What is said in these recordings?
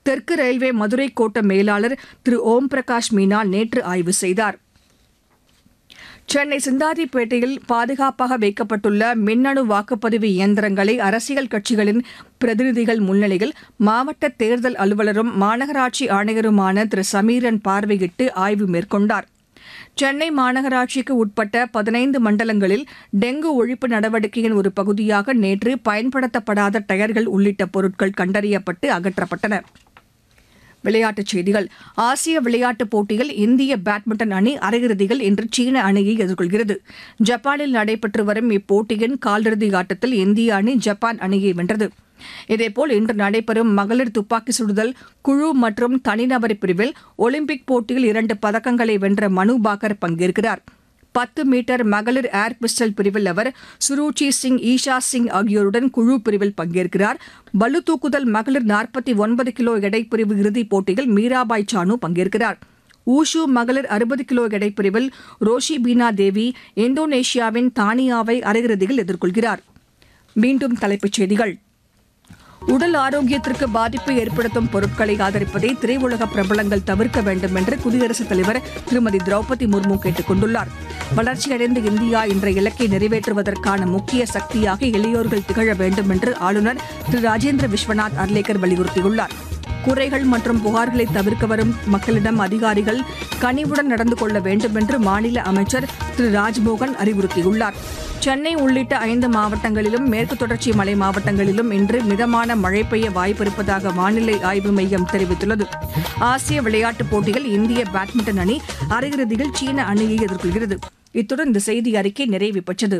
தெற்கு ரயில்வே மதுரை கோட்ட மேலாளர் திரு ஓம் பிரகாஷ் மீனா நேற்று ஆய்வு செய்தார் சென்னை சிந்தாதிப்பேட்டையில் பாதுகாப்பாக வைக்கப்பட்டுள்ள மின்னணு வாக்குப்பதிவு இயந்திரங்களை அரசியல் கட்சிகளின் பிரதிநிதிகள் முன்னிலையில் மாவட்ட தேர்தல் அலுவலரும் மாநகராட்சி ஆணையருமான திரு சமீரன் பார்வையிட்டு ஆய்வு மேற்கொண்டார் சென்னை மாநகராட்சிக்கு உட்பட்ட பதினைந்து மண்டலங்களில் டெங்கு ஒழிப்பு நடவடிக்கையின் ஒரு பகுதியாக நேற்று பயன்படுத்தப்படாத டயர்கள் உள்ளிட்ட பொருட்கள் கண்டறியப்பட்டு அகற்றப்பட்டன விளையாட்டுச் செய்திகள் ஆசிய விளையாட்டுப் போட்டியில் இந்திய பேட்மிண்டன் அணி அரையிறுதியில் இன்று சீன அணியை எதிர்கொள்கிறது ஜப்பானில் நடைபெற்று வரும் இப்போட்டியின் காலிறுதி ஆட்டத்தில் இந்திய அணி ஜப்பான் அணியை வென்றது இதேபோல் இன்று நடைபெறும் மகளிர் துப்பாக்கி சுடுதல் குழு மற்றும் தனிநபர் பிரிவில் ஒலிம்பிக் போட்டியில் இரண்டு பதக்கங்களை வென்ற மனு பாக்கர் பங்கேற்கிறார் பத்து மீட்டர் மகளிர் ஏர் பிஸ்டல் பிரிவில் அவர் சுருச்சி சிங் ஈஷா சிங் ஆகியோருடன் குழு பிரிவில் பங்கேற்கிறார் பளு தூக்குதல் மகளிர் நாற்பத்தி ஒன்பது கிலோ எடைப்பிரிவு இறுதிப் போட்டியில் மீராபாய் சானு பங்கேற்கிறார் ஊஷு மகளிர் அறுபது கிலோ எடைப்பிரிவில் ரோஷி பீனா தேவி இந்தோனேஷியாவின் தானியாவை அரையிறுதியில் எதிர்கொள்கிறார் மீண்டும் தலைப்புச் செய்திகள் உடல் ஆரோக்கியத்திற்கு பாதிப்பை ஏற்படுத்தும் பொருட்களை ஆதரிப்பதை திரையுலக பிரபலங்கள் தவிர்க்க வேண்டும் என்று குடியரசுத் தலைவர் திருமதி திரௌபதி முர்மு கேட்டுக் கொண்டுள்ளார் வளர்ச்சியடைந்த இந்தியா என்ற இலக்கை நிறைவேற்றுவதற்கான முக்கிய சக்தியாக இளையோர்கள் திகழ வேண்டும் என்று ஆளுநர் திரு ராஜேந்திர விஸ்வநாத் அர்லேக்கர் வலியுறுத்தியுள்ளார் குறைகள் மற்றும் புகார்களை தவிர்க்க வரும் மக்களிடம் அதிகாரிகள் கனிவுடன் நடந்து கொள்ள வேண்டும் என்று மாநில அமைச்சர் திரு ராஜ்மோகன் அறிவுறுத்தியுள்ளார் சென்னை உள்ளிட்ட ஐந்து மாவட்டங்களிலும் மேற்கு தொடர்ச்சி மலை மாவட்டங்களிலும் இன்று மிதமான மழை பெய்ய வாய்ப்பிருப்பதாக வானிலை ஆய்வு மையம் தெரிவித்துள்ளது ஆசிய விளையாட்டுப் போட்டியில் இந்திய பேட்மிண்டன் அணி அரையிறுதியில் சீன அணியை எதிர்கொள்கிறது இத்துடன் இந்த செய்தி அறிக்கை நிறைவு பெற்றது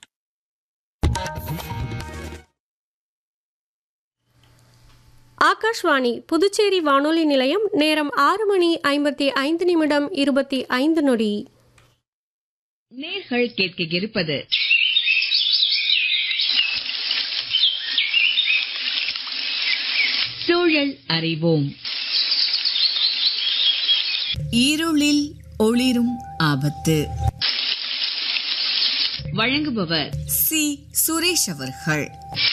ஆகாஷ்வாணி புதுச்சேரி வானொலி நிலையம் நேரம் ஆறு மணி ஐம்பத்தி ஐந்து நிமிடம் இருபத்தி ஐந்து நொடி நேர்கள் கேட்க இருப்பது சூழல் அறிவோம் இருளில் ஒளிரும் ஆபத்து வழங்குபவர் சி சுரேஷ் அவர்கள்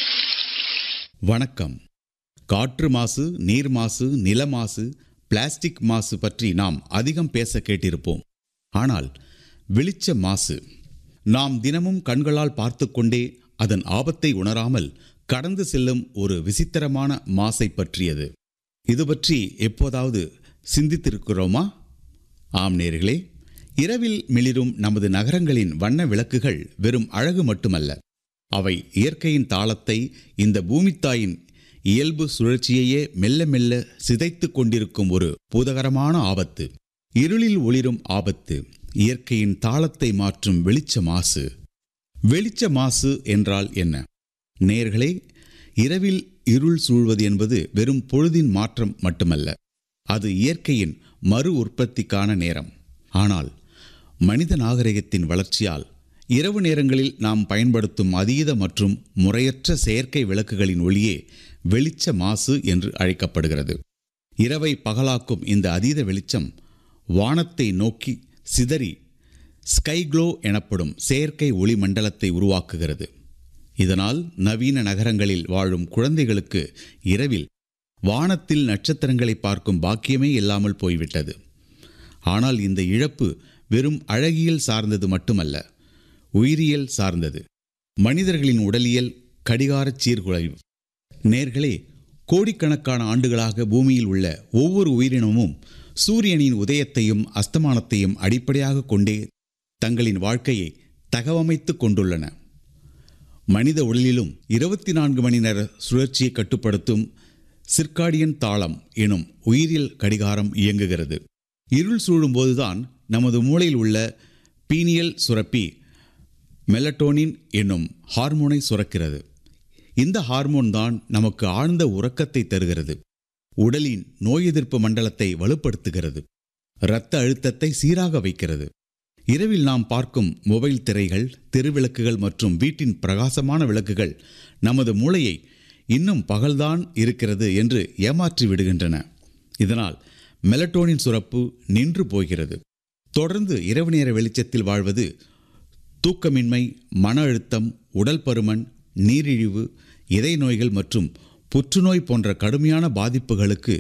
வணக்கம் காற்று மாசு நீர் மாசு நில மாசு பிளாஸ்டிக் மாசு பற்றி நாம் அதிகம் பேச கேட்டிருப்போம் ஆனால் வெளிச்ச மாசு நாம் தினமும் கண்களால் பார்த்து கொண்டே அதன் ஆபத்தை உணராமல் கடந்து செல்லும் ஒரு விசித்திரமான மாசை பற்றியது இது பற்றி எப்போதாவது சிந்தித்திருக்கிறோமா ஆம் நேர்களே இரவில் மிளிரும் நமது நகரங்களின் வண்ண விளக்குகள் வெறும் அழகு மட்டுமல்ல அவை இயற்கையின் தாளத்தை இந்த பூமித்தாயின் இயல்பு சுழற்சியையே மெல்ல மெல்ல சிதைத்து கொண்டிருக்கும் ஒரு பூதகரமான ஆபத்து இருளில் ஒளிரும் ஆபத்து இயற்கையின் தாளத்தை மாற்றும் வெளிச்ச மாசு வெளிச்ச மாசு என்றால் என்ன நேர்களே இரவில் இருள் சூழ்வது என்பது வெறும் பொழுதின் மாற்றம் மட்டுமல்ல அது இயற்கையின் மறு உற்பத்திக்கான நேரம் ஆனால் மனித நாகரிகத்தின் வளர்ச்சியால் இரவு நேரங்களில் நாம் பயன்படுத்தும் அதீத மற்றும் முறையற்ற செயற்கை விளக்குகளின் ஒளியே வெளிச்ச மாசு என்று அழைக்கப்படுகிறது இரவை பகலாக்கும் இந்த அதீத வெளிச்சம் வானத்தை நோக்கி சிதறி ஸ்கைக்ளோ எனப்படும் செயற்கை ஒளி மண்டலத்தை உருவாக்குகிறது இதனால் நவீன நகரங்களில் வாழும் குழந்தைகளுக்கு இரவில் வானத்தில் நட்சத்திரங்களை பார்க்கும் பாக்கியமே இல்லாமல் போய்விட்டது ஆனால் இந்த இழப்பு வெறும் அழகியல் சார்ந்தது மட்டுமல்ல உயிரியல் சார்ந்தது மனிதர்களின் உடலியல் கடிகாரச் சீர்குலைவு நேர்களே கோடிக்கணக்கான ஆண்டுகளாக பூமியில் உள்ள ஒவ்வொரு உயிரினமும் சூரியனின் உதயத்தையும் அஸ்தமானத்தையும் அடிப்படையாக கொண்டே தங்களின் வாழ்க்கையை தகவமைத்து கொண்டுள்ளன மனித உடலிலும் இருபத்தி நான்கு மணி நேர சுழற்சியை கட்டுப்படுத்தும் சிர்காடியன் தாளம் எனும் உயிரியல் கடிகாரம் இயங்குகிறது இருள் சூழும்போதுதான் நமது மூளையில் உள்ள பீனியல் சுரப்பி மெலட்டோனின் என்னும் ஹார்மோனை சுரக்கிறது இந்த ஹார்மோன் தான் நமக்கு ஆழ்ந்த உறக்கத்தை தருகிறது உடலின் நோய் எதிர்ப்பு மண்டலத்தை வலுப்படுத்துகிறது இரத்த அழுத்தத்தை சீராக வைக்கிறது இரவில் நாம் பார்க்கும் மொபைல் திரைகள் தெருவிளக்குகள் மற்றும் வீட்டின் பிரகாசமான விளக்குகள் நமது மூளையை இன்னும் பகல்தான் இருக்கிறது என்று ஏமாற்றி விடுகின்றன இதனால் மெலட்டோனின் சுரப்பு நின்று போகிறது தொடர்ந்து இரவு நேர வெளிச்சத்தில் வாழ்வது தூக்கமின்மை மன அழுத்தம் உடல் பருமன் நீரிழிவு இதய நோய்கள் மற்றும் புற்றுநோய் போன்ற கடுமையான பாதிப்புகளுக்கு